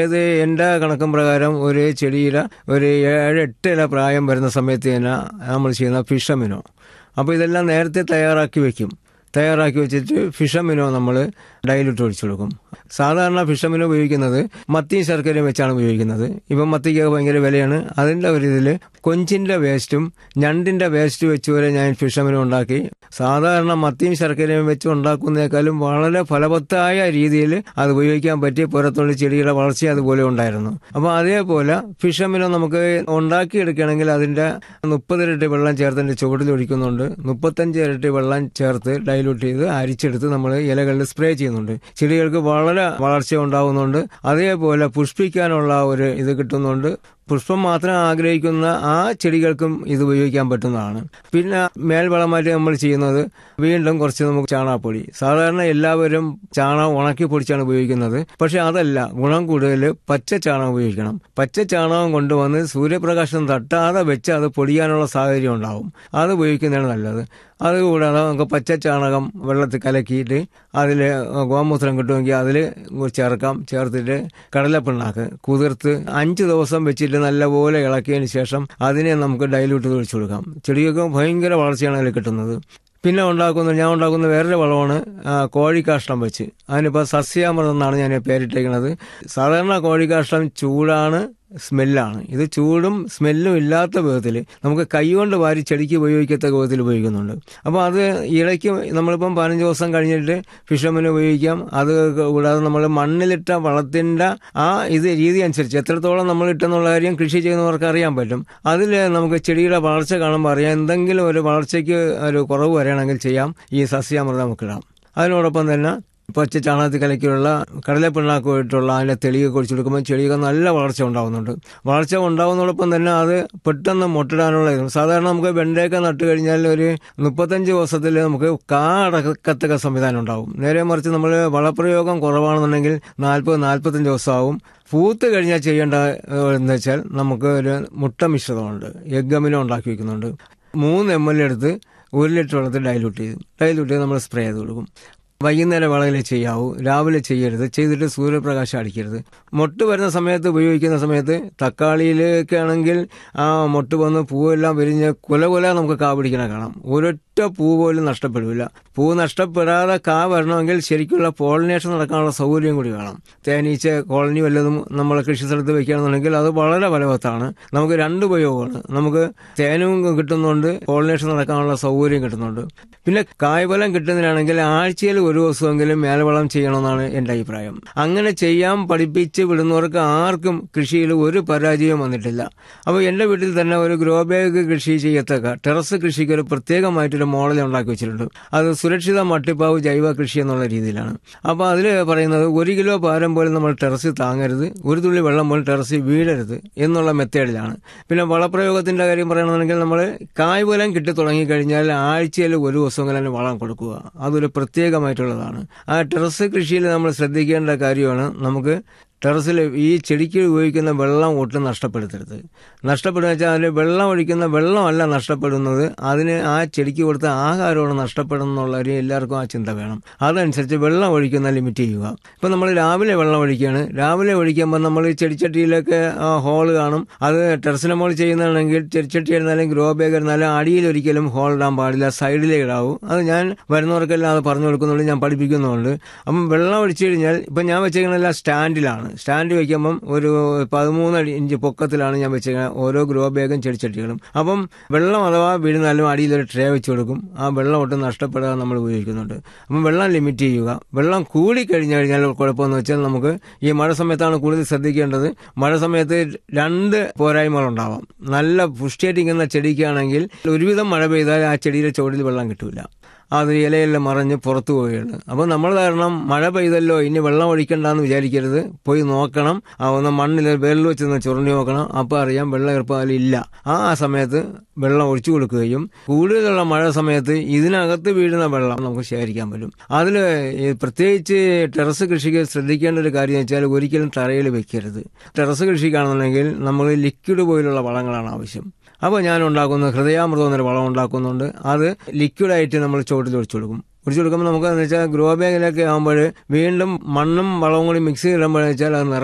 ഇത് എൻ്റെ കണക്കും പ്രകാരം ഒരു ചെടിയില ഒരു ഏഴ് എട്ട് ഇല പ്രായം വരുന്ന സമയത്ത് തന്നെ നമ്മൾ ചെയ്യുന്ന ഫിഷമിനോ അപ്പോൾ ഇതെല്ലാം നേരത്തെ തയ്യാറാക്കി വെക്കും തയ്യാറാക്കി വെച്ചിട്ട് ഫിഷമിനോ നമ്മൾ ഡൈലിട്ട് ഒഴിച്ചു കൊടുക്കും സാധാരണ ഫിഷമിനോ ഉപയോഗിക്കുന്നത് മത്തിയും ശർക്കരയും വെച്ചാണ് ഉപയോഗിക്കുന്നത് ഇപ്പം മത്തിക്കൊക്കെ ഭയങ്കര വിലയാണ് അതിൻ്റെ ഒരു ഇതിൽ കൊഞ്ചിൻ്റെ വേസ്റ്റും ഞണ്ടിൻ്റെ വേസ്റ്റ് വെച്ച് വരെ ഞാൻ ഫിഷമിനോ ഉണ്ടാക്കി സാധാരണ മത്തിയും ശർക്കരയും വെച്ച് ഉണ്ടാക്കുന്നതിനേക്കാളും വളരെ ഫലവത്തായ രീതിയിൽ അത് ഉപയോഗിക്കാൻ പറ്റിയ പുറത്തുള്ള ചെടിയുടെ വളർച്ച അതുപോലെ ഉണ്ടായിരുന്നു അപ്പോൾ അതേപോലെ ഫിഷമിനോ നമുക്ക് ഉണ്ടാക്കിയെടുക്കുകയാണെങ്കിൽ അതിൻ്റെ മുപ്പത് ഇരട്ടി വെള്ളം ചേർത്ത് അതിൻ്റെ ചുവട്ടിൽ ഒഴിക്കുന്നുണ്ട് മുപ്പത്തഞ്ച് ഇരട്ടി വെള്ളം ചേർത്ത് ഡൈലൂട്ട് ചെയ്ത് അരിച്ചെടുത്ത് നമ്മൾ ഇലകളിൽ സ്പ്രേ ചെയ്യുന്നുണ്ട് ചെടികൾക്ക് വളരെ വളർച്ച ഉണ്ടാകുന്നുണ്ട് അതേപോലെ പുഷ്പിക്കാനുള്ള ഒരു ഇത് കിട്ടുന്നുണ്ട് പുഷ്പം മാത്രം ആഗ്രഹിക്കുന്ന ആ ചെടികൾക്കും ഇത് ഉപയോഗിക്കാൻ പറ്റുന്നതാണ് പിന്നെ മേൽവളമായിട്ട് നമ്മൾ ചെയ്യുന്നത് വീണ്ടും കുറച്ച് നമുക്ക് ചാണകപ്പൊടി സാധാരണ എല്ലാവരും ചാണകം ഉണക്കി പൊടിച്ചാണ് ഉപയോഗിക്കുന്നത് പക്ഷെ അതല്ല ഗുണം കൂടുതൽ പച്ച ചാണകം ഉപയോഗിക്കണം പച്ച ചാണകം കൊണ്ടുവന്ന് സൂര്യപ്രകാശം തട്ടാതെ വെച്ച് അത് പൊടിയാനുള്ള സാഹചര്യം ഉണ്ടാവും അത് ഉപയോഗിക്കുന്നതാണ് നല്ലത് അതുകൂടാതെ നമുക്ക് പച്ച ചാണകം വെള്ളത്തിൽ കലക്കിയിട്ട് അതിൽ ഗോമൂത്രം കിട്ടുമെങ്കിൽ അതിൽ ചേർക്കാം ചേർത്തിട്ട് കടലപ്പിണ്ണാക്ക് കുതിർത്ത് അഞ്ച് ദിവസം വെച്ചിട്ട് നല്ലപോലെ ഇളക്കിയതിന് ശേഷം അതിനെ നമുക്ക് ഡൈലൂട്ട് ഒഴിച്ചു കൊടുക്കാം ചെടികൾക്ക് ഭയങ്കര വളർച്ചയാണ് അതിൽ കിട്ടുന്നത് പിന്നെ ഉണ്ടാക്കുന്ന ഞാൻ ഉണ്ടാക്കുന്ന വേറൊരു വളമാണ് കോഴിക്കാഷ്ടം വെച്ച് അതിനിപ്പോൾ സസ്യാമൃതം എന്നാണ് ഞാൻ പേരിട്ടേക്കുന്നത് സാധാരണ കോഴിക്കാഷ്ടം ചൂടാണ് സ്മെല്ലാണ് ഇത് ചൂടും സ്മെല്ലും ഇല്ലാത്ത വിധത്തിൽ നമുക്ക് കൈകൊണ്ട് വാരി ചെടിക്ക് ഉപയോഗിക്കത്തക്ക വിധത്തിൽ ഉപയോഗിക്കുന്നുണ്ട് അപ്പോൾ അത് ഇടയ്ക്ക് നമ്മളിപ്പം പതിനഞ്ച് ദിവസം കഴിഞ്ഞിട്ട് ഫിഷമിന് ഉപയോഗിക്കാം അത് കൂടാതെ നമ്മൾ മണ്ണിലിട്ട വളത്തിൻ്റെ ആ ഇത് രീതി അനുസരിച്ച് എത്രത്തോളം നമ്മൾ ഇട്ടെന്നുള്ള കാര്യം കൃഷി ചെയ്യുന്നവർക്ക് അറിയാൻ പറ്റും അതിൽ നമുക്ക് ചെടിയുടെ വളർച്ച കാണുമ്പോൾ അറിയാം എന്തെങ്കിലും ഒരു വളർച്ചയ്ക്ക് ഒരു കുറവ് വരികയാണെങ്കിൽ ചെയ്യാം ഈ സസ്യാമൃതം നമുക്ക് ഇടാം അതിനോടൊപ്പം തന്നെ പച്ച ചാണകത്തിൽ കലക്കിയുള്ള കടലപ്പിണ്ണാക്കുമായിട്ടുള്ള അതിൻ്റെ തെളിയൊക്കെ കുഴിച്ചു കൊടുക്കുമ്പോൾ ചെടിയൊക്കെ നല്ല വളർച്ച ഉണ്ടാകുന്നുണ്ട് വളർച്ച ഉണ്ടാകുന്നതോടൊപ്പം തന്നെ അത് പെട്ടെന്ന് മുട്ടിടാനുള്ള ഇതും സാധാരണ നമുക്ക് വെണ്ടയൊക്കെ നട്ട് കഴിഞ്ഞാൽ ഒരു മുപ്പത്തഞ്ച് ദിവസത്തിൽ നമുക്ക് കാ അടക്കത്തക്ക സംവിധാനം ഉണ്ടാവും നേരെ മറിച്ച് നമ്മൾ വളപ്രയോഗം കുറവാണെന്നുണ്ടെങ്കിൽ നാൽപ്പത് നാൽപ്പത്തഞ്ച് ദിവസമാവും പൂത്ത് കഴിഞ്ഞാൽ ചെയ്യേണ്ട എന്ന് വെച്ചാൽ നമുക്ക് ഒരു മുട്ട മിശ്രിതമുണ്ട് എഗ് അമിനോ ഉണ്ടാക്കി വെക്കുന്നുണ്ട് മൂന്ന് എം എൽ എടുത്ത് ഒരു ലിറ്റർ വെള്ളത്തിൽ ഡൈലൂട്ട് ചെയ്തു ഡൈലൂട്ട് ചെയ്ത് നമ്മൾ സ്പ്രേ ചെയ്ത് കൊടുക്കും വൈകുന്നേരം വേളയിൽ ചെയ്യാവൂ രാവിലെ ചെയ്യരുത് ചെയ്തിട്ട് സൂര്യപ്രകാശം അടിക്കരുത് മൊട്ട് വരുന്ന സമയത്ത് ഉപയോഗിക്കുന്ന സമയത്ത് തക്കാളിയിലേക്ക് ആണെങ്കിൽ ആ മൊട്ട് വന്ന് പൂവെല്ലാം വിരിഞ്ഞ് കുല കുല നമുക്ക് കാ പിടിക്കണ കാണാം ഒരൊറ്റ പൂ പോലും നഷ്ടപ്പെടില്ല പൂ നഷ്ടപ്പെടാതെ കാ വരണമെങ്കിൽ ശരിക്കുള്ള പോളിനേഷൻ നടക്കാനുള്ള സൗകര്യം കൂടി വേണം തേനീച്ച കോളനി വല്ലതും നമ്മൾ കൃഷി സ്ഥലത്ത് വെക്കുകയാണെന്നുണ്ടെങ്കിൽ അത് വളരെ ഫലവത്താണ് നമുക്ക് രണ്ട് ഉപയോഗമാണ് നമുക്ക് തേനും കിട്ടുന്നുണ്ട് പോളിനേഷൻ നടക്കാനുള്ള സൗകര്യം കിട്ടുന്നുണ്ട് പിന്നെ കായ്ഫലം കിട്ടുന്നതിനാണെങ്കിൽ ആഴ്ചയിൽ ഒരു ദിവസമെങ്കിലും മേൽവളം ചെയ്യണമെന്നാണ് എൻ്റെ അഭിപ്രായം അങ്ങനെ ചെയ്യാൻ പഠിപ്പിച്ച് വിടുന്നവർക്ക് ആർക്കും കൃഷിയിൽ ഒരു പരാജയവും വന്നിട്ടില്ല അപ്പോൾ എൻ്റെ വീട്ടിൽ തന്നെ ഒരു ഗ്രോ ബാഗ് കൃഷി ചെയ്യത്തക്ക ടെറസ് കൃഷിക്ക് ഒരു പ്രത്യേകമായിട്ടൊരു മോഡൽ ഉണ്ടാക്കി വെച്ചിട്ടുണ്ട് അത് സുരക്ഷിത മട്ടിപ്പാവ് ജൈവ കൃഷി എന്നുള്ള രീതിയിലാണ് അപ്പോൾ അതിൽ പറയുന്നത് ഒരു കിലോ പാരം പോലും നമ്മൾ ടെറസിൽ താങ്ങരുത് ഒരു തുള്ളി വെള്ളം പോലും ടെറസിൽ വീഴരുത് എന്നുള്ള മെത്തേഡിലാണ് പിന്നെ വളപ്രയോഗത്തിൻ്റെ കാര്യം പറയണമെന്നുണ്ടെങ്കിൽ നമ്മൾ കായ്ഫലം കിട്ടി തുടങ്ങിക്കഴിഞ്ഞാൽ ആഴ്ചയിൽ ഒരു ദിവസമെങ്കിലും വളം കൊടുക്കുക അതൊരു പ്രത്യേകമായിട്ടുള്ളതാണ് ആ ടെറസ് കൃഷിയിൽ നമ്മൾ ശ്രദ്ധിക്കേണ്ട കാര്യമാണ് നമുക്ക് ടെറസിൽ ഈ ചെടിക്ക് ഉപയോഗിക്കുന്ന വെള്ളം ഒട്ടും നഷ്ടപ്പെടുത്തരുത് നഷ്ടപ്പെടുക വെച്ചാൽ അതിൽ വെള്ളം ഒഴിക്കുന്ന വെള്ളമല്ല നഷ്ടപ്പെടുന്നത് അതിന് ആ ചെടിക്ക് കൊടുത്ത ആഹാരമാണ് നഷ്ടപ്പെടുന്നുള്ള ഒരു എല്ലാവർക്കും ആ ചിന്ത വേണം അതനുസരിച്ച് വെള്ളം ഒഴിക്കുന്ന ലിമിറ്റ് ചെയ്യുക ഇപ്പം നമ്മൾ രാവിലെ വെള്ളം ഒഴിക്കുകയാണ് രാവിലെ ഒഴിക്കുമ്പോൾ നമ്മൾ ചെടിച്ചട്ടിയിലൊക്കെ ഹോൾ കാണും അത് ടെറസിന് മുകളിൽ ചെയ്യുന്നതാണെങ്കിൽ ചെടിച്ചട്ടി ഇരുന്നാലും ഗ്രോ ബാഗ് ഇരുന്നാലും അടിയിൽ ഒരിക്കലും ഹോൾ ഇടാൻ പാടില്ല സൈഡിലേ ഇടാവൂ അത് ഞാൻ വരുന്നവർക്കെല്ലാം അത് പറഞ്ഞു കൊടുക്കുന്നുണ്ട് ഞാൻ പഠിപ്പിക്കുന്നുണ്ട് അപ്പം വെള്ളം ഒഴിച്ചു കഴിഞ്ഞാൽ ഇപ്പം ഞാൻ വെച്ചേക്കുന്നതെല്ലാം സ്റ്റാൻഡിലാണ് സ്റ്റാൻഡ് വെക്കുമ്പം ഒരു പതിമൂന്ന് ഇഞ്ച് പൊക്കത്തിലാണ് ഞാൻ വെച്ചേക്കുന്നത് ഓരോ ഗ്രോ ബാഗും ചെടിച്ചട്ടികളും അപ്പം വെള്ളം അഥവാ വീഴുന്നാലും അടിയിലൊരു ട്രേ വെച്ച് കൊടുക്കും ആ വെള്ളം ഒട്ടും നഷ്ടപ്പെടാതെ നമ്മൾ ഉപയോഗിക്കുന്നുണ്ട് അപ്പം വെള്ളം ലിമിറ്റ് ചെയ്യുക വെള്ളം കൂടി കഴിഞ്ഞു കഴിഞ്ഞാൽ കുഴപ്പമെന്ന് വെച്ചാൽ നമുക്ക് ഈ മഴ സമയത്താണ് കൂടുതൽ ശ്രദ്ധിക്കേണ്ടത് മഴ സമയത്ത് രണ്ട് പോരായ്മകളുണ്ടാവാം നല്ല പുഷ്ടിയായിട്ടിരിക്കുന്ന ചെടിക്കാണെങ്കിൽ ഒരുവിധം മഴ പെയ്താൽ ആ ചെടിയുടെ ചുവടിൽ വെള്ളം കിട്ടില്ല അത് ഇലയെല്ലാം മറിഞ്ഞ് പുറത്തു പോവുകയാണ് അപ്പോൾ നമ്മൾ കാരണം മഴ പെയ്തല്ലോ ഇനി വെള്ളം ഒഴിക്കണ്ടെന്ന് വിചാരിക്കരുത് പോയി നോക്കണം ആ ഒന്ന് മണ്ണിൽ വെള്ളം വെച്ച് ചുരണ്ടി നോക്കണം അപ്പോൾ അറിയാം വെള്ളം ഈർപ്പാലും ഇല്ല ആ സമയത്ത് വെള്ളം ഒഴിച്ചു കൊടുക്കുകയും കൂടുതലുള്ള മഴ സമയത്ത് ഇതിനകത്ത് വീഴുന്ന വെള്ളം നമുക്ക് ശേഖരിക്കാൻ പറ്റും അതിൽ പ്രത്യേകിച്ച് ടെറസ് കൃഷിക്ക് ശ്രദ്ധിക്കേണ്ട ഒരു കാര്യം വെച്ചാൽ ഒരിക്കലും തറയിൽ വെക്കരുത് ടെറസ് കൃഷിക്കാണെന്നുണ്ടെങ്കിൽ നമ്മൾ ലിക്വിഡ് പോലുള്ള വളങ്ങളാണ് ആവശ്യം അപ്പോൾ ഞാൻ ഉണ്ടാക്കുന്ന ഹൃദയാമൃതം എന്നൊരു വളം ഉണ്ടാക്കുന്നുണ്ട് അത് ലിക്വിഡായിട്ട് നമ്മൾ ചുവട്ടിൽ ഒഴിച്ചു കൊടുക്കും ഒഴിച്ചു കൊടുക്കുമ്പോൾ നമുക്ക് എന്ന് വെച്ചാൽ ഗ്രോ ബാഗിലൊക്കെ ആകുമ്പോൾ വീണ്ടും മണ്ണും വളവും കൂടി മിക്സ് ചെയ്തിടുമ്പോഴെന്ന് വെച്ചാൽ അത് നിറ